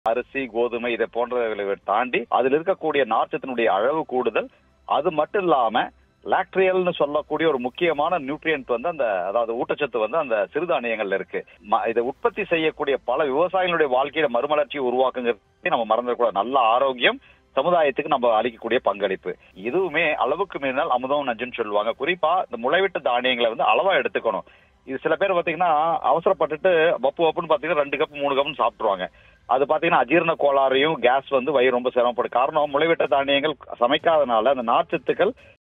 அரிசி கோதுமை இதை போன்றவைகளை தாண்டி அதில் இருக்கக்கூடிய நார்ச்சத்தினுடைய அளவு கூடுதல் அது மட்டும் இல்லாம லாக்ட்ரியல்னு சொல்லக்கூடிய ஒரு முக்கியமான நியூட்ரியன்ட் வந்து அந்த அதாவது ஊட்டச்சத்து வந்து அந்த சிறுதானியங்கள்ல இருக்கு ம- இதை உற்பத்தி செய்யக்கூடிய பல விவசாயிகளுடைய வாழ்க்கையில மறுமலர்ச்சியை உருவாக்குங்கிறது நம்ம மறந்துடக்கூடாது நல்ல ஆரோக்கியம் சமுதாயத்துக்கு நம்ம அளிக்கக்கூடிய பங்களிப்பு இதுவுமே அளவுக்கு மீறினால் அமுதம் நஞ்சுன்னு சொல்லுவாங்க குறிப்பா இந்த முளைவிட்ட தானியங்களை வந்து அளவா எடுத்துக்கணும் இது சில பேர் பாத்தீங்கன்னா அவசரப்பட்டுட்டு வப்பு வப்புன்னு பாத்தீங்கன்னா ரெண்டு கப் மூணு கப்னு சாப்பிட்டுருவாங்க அது பாத்தீங்கன்னா அஜீரண கோளாறையும் கேஸ் வந்து வயிறு ரொம்ப சிரமப்படும் காரணம் முளைவிட்ட தானியங்கள் சமைக்காதனால அந்த நார்ச்சத்துக்கள்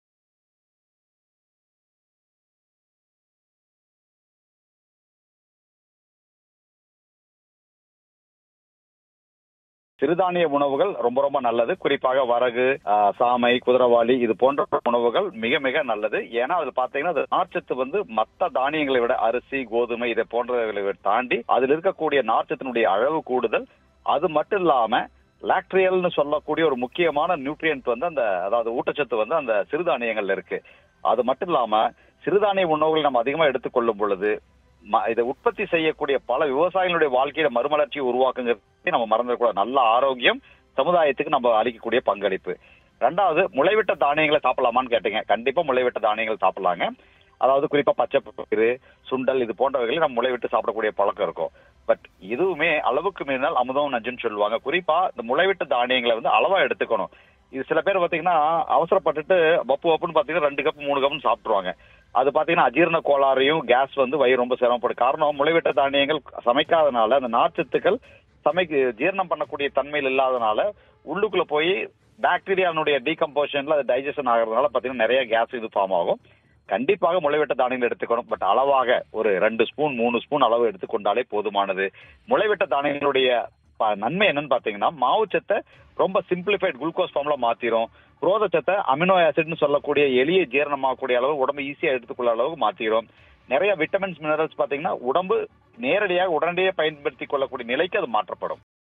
சிறுதானிய உணவுகள் ரொம்ப ரொம்ப நல்லது குறிப்பாக வரகு ஆ, சாமை குதிரவாளி இது போன்ற உணவுகள் மிக மிக நல்லது ஏன்னா அதுல பாத்தீங்கன்னா அது நார்ச்சத்து வந்து மத்த தானியங்களை விட அரிசி கோதுமை இதை போன்றவைகளை விட தாண்டி அதில் இருக்கக்கூடிய நார்ச்சத்தினுடைய அளவு கூடுதல் அது மட்டும் இல்லாம லாக்ட்ரியல்னு சொல்லக்கூடிய ஒரு முக்கியமான நியூட்ரியன்ட் வந்து அந்த அதாவது ஊட்டச்சத்து வந்து அந்த சிறுதானியங்கள்ல இருக்கு அது மட்டும் இல்லாம சிறுதானிய உணவுகளை நம்ம அதிகமா எடுத்துக்கொள்ளும் பொழுது ம- இதை உற்பத்தி செய்யக்கூடிய பல விவசாயிகளுடைய வாழ்க்கையில மறுமலர்ச்சியை உருவாக்குங்கிறது நம்ம மறந்துடக்கூடாது நல்ல ஆரோக்கியம் சமுதாயத்துக்கு நம்ம அளிக்கக்கூடிய பங்களிப்பு ரெண்டாவது முளைவிட்ட தானியங்களை சாப்பிடலாமான்னு கேட்டீங்க கண்டிப்பா முளைவிட்ட தானியங்கள் சாப்பிடலாங்க அதாவது குறிப்பா பச்சை பயிறு சுண்டல் இது போன்றவைகளை நம்ம முளைவிட்டு சாப்பிடக்கூடிய பழக்கம் இருக்கும் பட் இதுவுமே அளவுக்கு மீறினால் அமுதம் நஞ்சுன்னு சொல்லுவாங்க குறிப்பா இந்த முளைவிட்ட தானியங்களை வந்து அளவா எடுத்துக்கணும் இது சில பேர் பாத்தீங்கன்னா அவசரப்பட்டுட்டு வப்பு வப்புன்னு பாத்தீங்கன்னா ரெண்டு கப் மூணு கப்னு சாப்பிட்டுருவாங்க அது பாத்தீங்கன்னா அஜீரண கோளாறையும் கேஸ் வந்து வயிறு ரொம்ப சிரமப்படும் காரணம் முளைவிட்ட தானியங்கள் சமைக்காதனால அந்த நார்ச்சத்துக்கள் சமைக்கு ஜீரணம் பண்ணக்கூடிய தன்மையில் இல்லாதனால உள்ளுக்குள்ள போய் பாக்டீரியானுடைய டீகம்போஷன்ல அது டைஜஷன் ஆகிறதுனால பாத்தீங்கன்னா நிறைய கேஸ் இது ஃபார்ம் ஆகும் கண்டிப்பாக முளைவிட்ட தானியங்கள் எடுத்துக்கணும் பட் அளவாக ஒரு ரெண்டு ஸ்பூன் மூணு ஸ்பூன் அளவு எடுத்துக்கொண்டாலே போதுமானது முளைவிட்ட தானியங்களுடைய ப- நன்மை என்னன்னு பாத்தீங்கன்னா மாவுச்சத்தை ரொம்ப சிம்பிளிஃபைட் குளுக்கோஸ் ஃபார்ம்ல மாத்திரும் புரோதச்சத்தை அமினோ ஆசிட்னு சொல்லக்கூடிய எளிய ஜீரணமாகக்கூடிய அளவு உடம்பு ஈஸியா எடுத்துக்கொள்ள அளவுக்கு மாத்திரும் நிறைய விட்டமின்ஸ் மினரல்ஸ் பாத்தீங்கன்னா உடம்பு நேரடியாக உடனடியாக பயன்படுத்திக் கொள்ளக்கூடிய நிலைக்கு அது மாற்றப்படும்